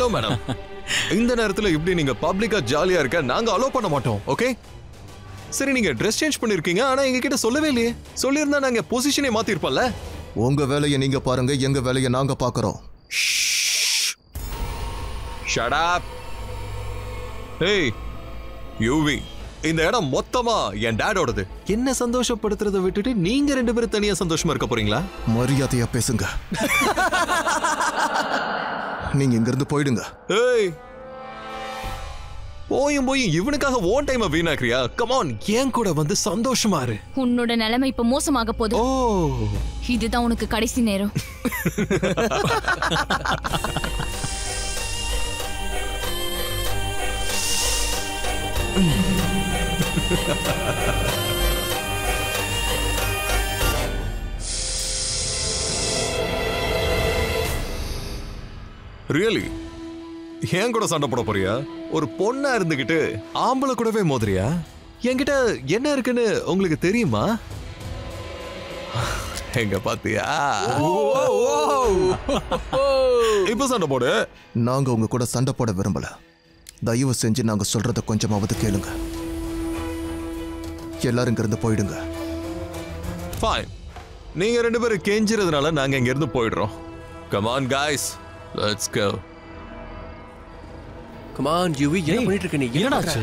Madam இந்த நேரத்துல இப்படி நீங்க பப்ளிக்கா ஜாலியா இருக்க நாங்க அலோ பண்ண மாட்டோம் ஓகே சரி நீங்க ட்ரெஸ் சேஞ்ச் பண்ணிருக்கீங்க ஆனா எங்க கிட்ட சொல்லவே இல்லையே சொல்லியிருந்தா நாங்க பொசிஷனே மாத்திருப்போம்ல உங்க வேலையை நீங்க பாருங்க எங்க வேலையை நாங்க பாக்குறோம் ஷட் அப் ஏய் யூவி இந்த இடம் மொத்தமா என் டேடோடது என்ன சந்தோஷப்படுத்துறதை விட்டுட்டு நீங்க ரெண்டு பேரும் தனியா சந்தோஷமா இருக்க போறீங்களா மரியாதையா பேசுங்க நீங்க இங்க இருந்து போயிடுங்க ஏய் போயும் போயும் இவனுக்காக ஓன் டைம் வீணாக்குறியா கமான் ஏன் கூட வந்து சந்தோஷமா இரு உன்னோட நிலைமை இப்ப மோசமாக போகுது ஓ இதுதான் உனக்கு கடைசி நேரம் ரியலி ஏன் கூட சண்டை போட போறியா ஒரு பொண்ணா இருந்துகிட்டு ஆம்பளை கூடவே மோதுறியா என்கிட்ட என்ன இருக்குன்னு உங்களுக்கு தெரியுமா எங்க பாத்தியா இப்ப சண்டை போடு நாங்க உங்க கூட சண்டை போட விரும்பல தயவு செஞ்சு நாங்க சொல்றத கொஞ்சமாவது கேளுங்க எல்லாரும் இங்க இருந்து போயிடுங்க ஃபைன் நீங்க ரெண்டு பேரும் கெஞ்சிறதுனால நாங்க இங்க இருந்து போயிடுறோம் come on guys let's go come on Yuvi என்ன பண்ணிட்டு இருக்க நீ என்னடாச்சு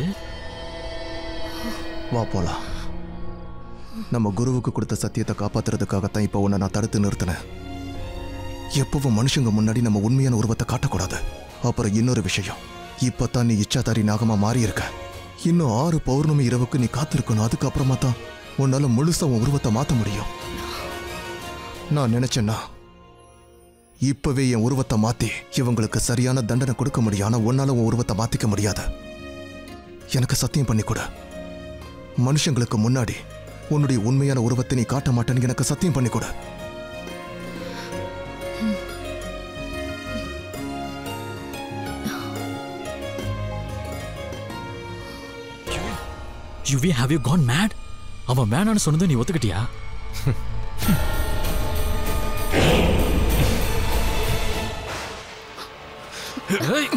வா போலாம் நம்ம குருவுக்கு கொடுத்த சத்தியத்தை காப்பாத்துறதுக்காகத்தான் இப்போ உன்னை நான் தடுத்து நிறுத்தினேன் எப்பவும் மனுஷங்க முன்னாடி நம்ம உண்மையான உருவத்தை காட்டக்கூடாது அப்புறம் இன்னொரு விஷயம் இப்பதான் நீ இச்சாதாரி நாகமா மாறி இருக்க இன்னும் ஆறு பௌர்ணமி இரவுக்கு நீ காத்திருக்கணும் அதுக்கப்புறமா தான் உன்னால முழுசா உன் உருவத்தை மாத்த முடியும் நான் நினைச்சேன்னா இப்பவே என் உருவத்தை மாத்தி இவங்களுக்கு சரியான தண்டனை கொடுக்க முடியும் ஆனா உன்னால உன் உருவத்தை மாத்திக்க முடியாது எனக்கு சத்தியம் பண்ணி கொடு மனுஷங்களுக்கு முன்னாடி உன்னுடைய உண்மையான உருவத்தை நீ காட்ட மாட்டேன்னு எனக்கு சத்தியம் பண்ணி கொடு Yuvi have you gone mad அவன் வேணான்னு சொன்னது நீ ஒத்துக்கிட்டியா ஏய்,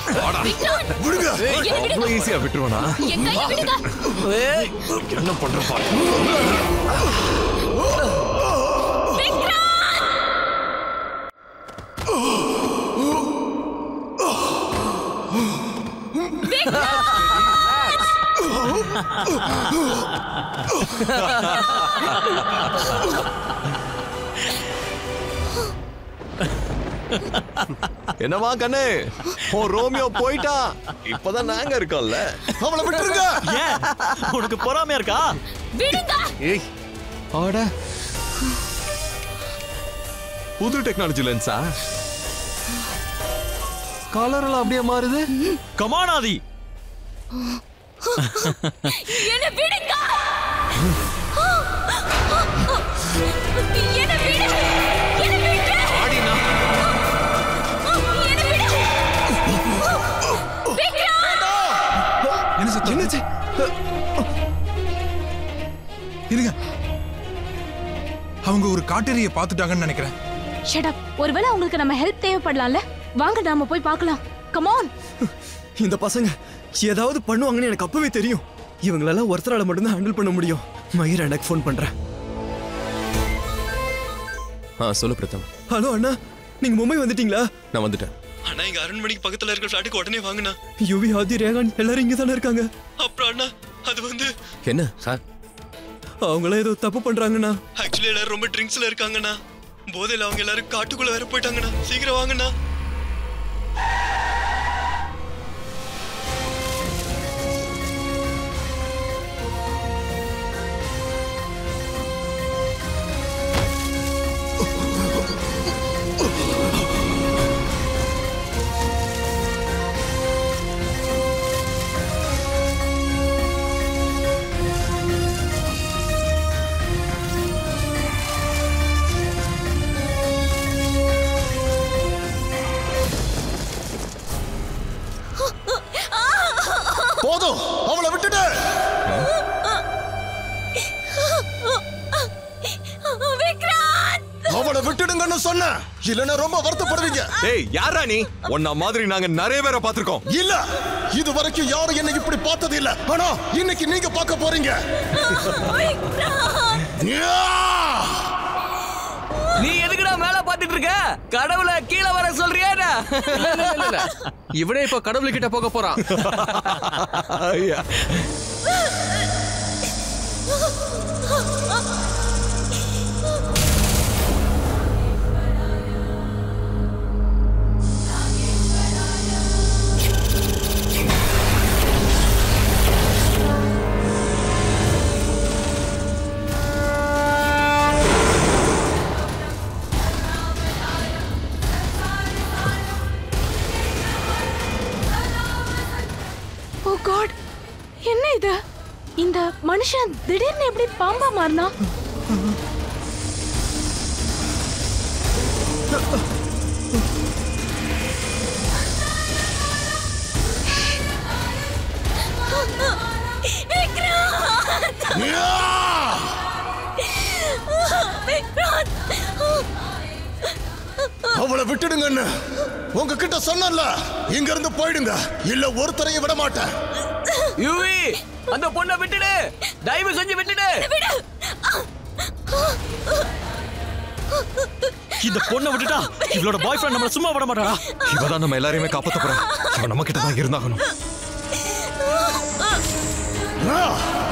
அவ்வளோ ஈஸியா விட்டுருவானா என் கையை விடுங்க என்ன பண்ற பாரு என்னவா கண்ணு ஓ ரோமியோ போயிட்டான் இப்பதான் நாங்க இருக்கோம்ல அவளை விட்டுருங்க ஏன் உனக்கு பொறாமையா இருக்கா விடுங்க ஏய் ஆட புது டெக்னாலஜி லென்ஸா கலர் எல்லாம் அப்படியே மாறுது கமான் ஆதி என்ன விடுங்க என்ன விடு என்ன விடு ஆடினா என்ன விடு விக்ரம் என்ன சத்தம் என்னாச்சு இருங்க அவங்க ஒரு காட்டேரியை பார்த்துட்டாங்கன்னு நினைக்கிறேன் ஷட் அப் ஒருவேளை அவங்களுக்கு நம்ம ஹெல்ப் தேவைப்படலாம்ல வாங்க நாம போய் பார்க்கலாம் கம் ஆன் இந்த பசங்க ஏதாவது பண்ணுவாங்கன்னு எனக்கு அப்பவே தெரியும் இவங்களெல்லாம் ஒருத்தரால மட்டும்தான் ஹேண்டில் பண்ண முடியும் மயிர் எனக்கு ஃபோன் பண்றேன் ஆ சொல்லு பிரதம் ஹலோ அண்ணா நீங்க மும்பை வந்துட்டீங்களா நான் வந்துட்டேன் அண்ணா இங்க அரண்மனைக்கு பக்கத்துல இருக்க ஃபிளாட்டுக்கு உடனே வாங்கண்ணா யுவி ஆதி ரேகான் எல்லாரும் இங்க தானே இருக்காங்க அப்புறம் அண்ணா அது வந்து என்ன சார் அவங்களாம் ஏதோ தப்பு பண்றாங்கண்ணா ஆக்சுவலி எல்லாரும் ரொம்ப ட்ரிங்க்ஸ்ல இருக்காங்கண்ணா போதையில அவங்க எல்லாரும் காட்டுக்குள்ள வேற போயிட்டாங்கண்ணா சீக்கிரம் வாங்கண்ணா தானே சொன்னேன் இல்லைன்னா ரொம்ப வருத்தப்படுவீங்க ஏய் யாரா நீ உன்ன மாதிரி நாங்க நிறைய பேரை பார்த்திருக்கோம் இல்ல இது வரைக்கும் யாரும் என்ன இப்படி பார்த்தது இல்ல ஆனா இன்னைக்கு நீங்க பார்க்க போறீங்க யா! நீ எதுக்குடா மேல பாத்துட்டு இருக்க கடவுளை கீழே வர சொல்றியாடா இல்ல, இல்ல, இல்ல, இல்ல. இவனே இப்ப கடவுள்கிட்ட போக போறான் ஐயா. ஓ காட் என்ன இது இந்த மனுஷன் திடீர்னு எப்படி பாம்பா மாறினா யா! அவளை விட்டுடுங்கன்னு உங்ககிட்ட சொன்னல இங்க இருந்து போயிடுங்க இல்ல ஒருத்தரையும் விட மாட்டேன் யூவி அந்த பொண்ணை விட்டுடு தயவு செஞ்சு விட்டுடு இந்த பொண்ணை விட்டுட்டா இவளோட பாய் ஃப்ரெண்ட் நம்மள சும்மா விட மாட்டாடா இவதான் நம்ம எல்லாரையுமே காப்பாத்த போறான் இவன் நம்ம கிட்ட தான் இருந்தாகணும் ஆ!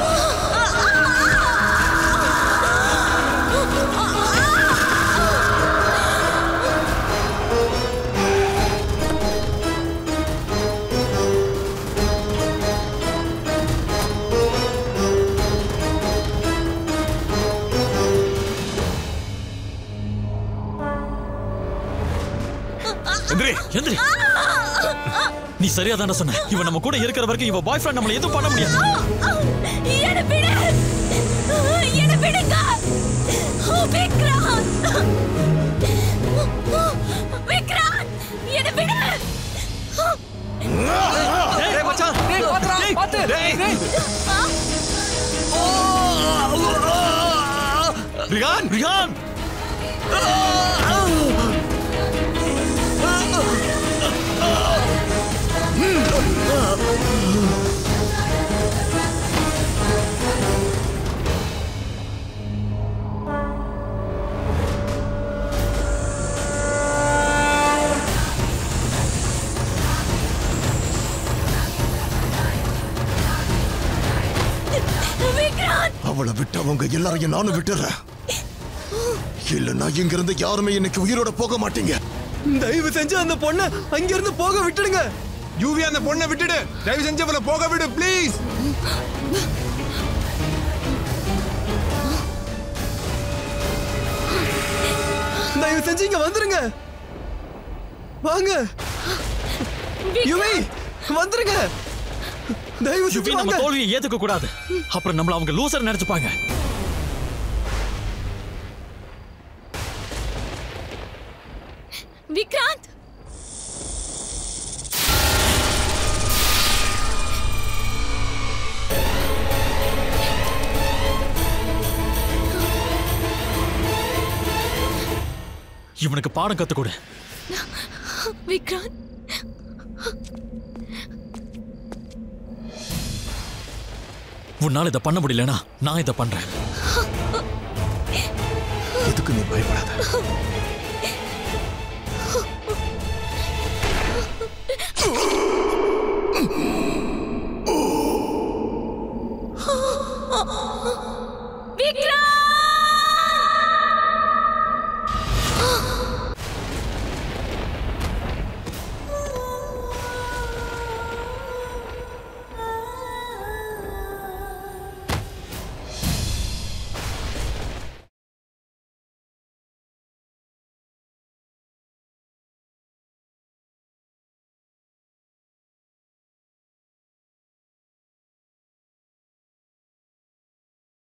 எந்திரி எந்திரி நீ சரியா தானே சொன்ன இவன் நம்ம கூட இருக்கிற வரைக்கும் இவ பாய் ஃப்ரெண்ட் நம்மள எதுவும் பண்ண முடியாது என்ன விடு என்ன விடுங்க விக்ராந்த் விக்ராந்த் என்ன விடு டேய் மச்சான் டேய், பாத்துடா, டேய், பாத்து. டேய். ரியான் ரியான் விக்ராந்த் அவளை விட்டவங்க எல்லாரையும் நானும் விட்டுறேன் இல்லைன்னா இங்க இருந்து யாருமே இன்னைக்கு உயிரோட போக மாட்டீங்க தயவு செஞ்சு அந்த பொண்ணை அங்க இருந்து போக விட்டுடுங்க யூவி அந்த பொண்ணை விட்டுடு தயவு செஞ்சு அவளை போக விடு ப்ளீஸ் தயவு செஞ்சு இங்க வந்துருங்க வாங்க யுவி வந்துருங்க தயவு யுவி செஞ்சு நம்ம வாங்க தோல்வியை ஏத்துக்க கூடாது அப்புறம் நம்மள அவங்க லூசர் நினைச்சுப்பாங்க விக்ராந்த் இவனுக்கு பாடம் கத்து கொடு விக்ராந்த் உன்னால இதை பண்ண முடியலனா நான் இதை பண்றேன் எதுக்கு நீ பயப்படாத விக்ராந்த்